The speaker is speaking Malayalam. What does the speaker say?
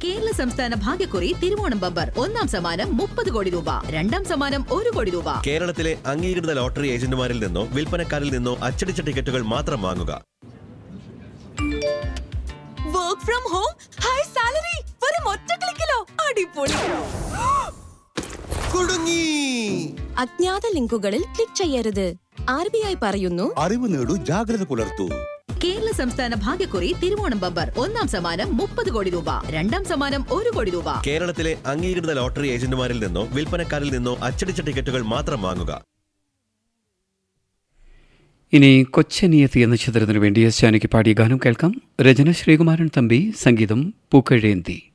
കേരള സംസ്ഥാന ഭാഗ്യക്കുറി തിരുവോണം ബമ്പർ ഒന്നാം സമ്മാനം മുപ്പത് കോടി രൂപ രണ്ടാം സമ്മാനം ഒരു കോടി രൂപ കേരളത്തിലെ അംഗീകൃത ലോട്ടറി ഏജന്റുമാരിൽ നിന്നോ വിൽപ്പനക്കാരിൽ നിന്നോ അച്ചടിച്ച ടിക്കറ്റുകൾ മാത്രം വാങ്ങുക work from home high salary വെറും ഒറ്റ ക്ലിക്കിലോ അടിപൊളി കുടുങ്ങി അജ്ഞാത ലിങ്കുകളിൽ ക്ലിക്ക് ചെയ്യരുത് ആർ ബി ഐ പറയുന്നു അറിവ് നേടൂ ജാഗ്രത പുലർത്തൂ കേരള സംസ്ഥാന ഭാഗ്യക്കുറി തിരുവോണം ബമ്പർ ഒന്നാം സമ്മാനം മുപ്പത് കോടി രൂപ രണ്ടാം സമ്മാനം ഒരു കോടി രൂപ കേരളത്തിലെ അംഗീകൃത ലോട്ടറി ഏജന്റുമാരിൽ നിന്നോ വിൽപ്പനക്കാരിൽ നിന്നോ അച്ചടിച്ച ടിക്കറ്റുകൾ മാത്രം വാങ്ങുക ഇനി കൊച്ചനിയത്തി എന്ന ചിത്രത്തിനു വേണ്ടി എസ് ജാനകി പാടിയ ഗാനം കേൾക്കാം രചന ശ്രീകുമാരൻ തമ്പി സംഗീതം പൂക്കഴേന്തി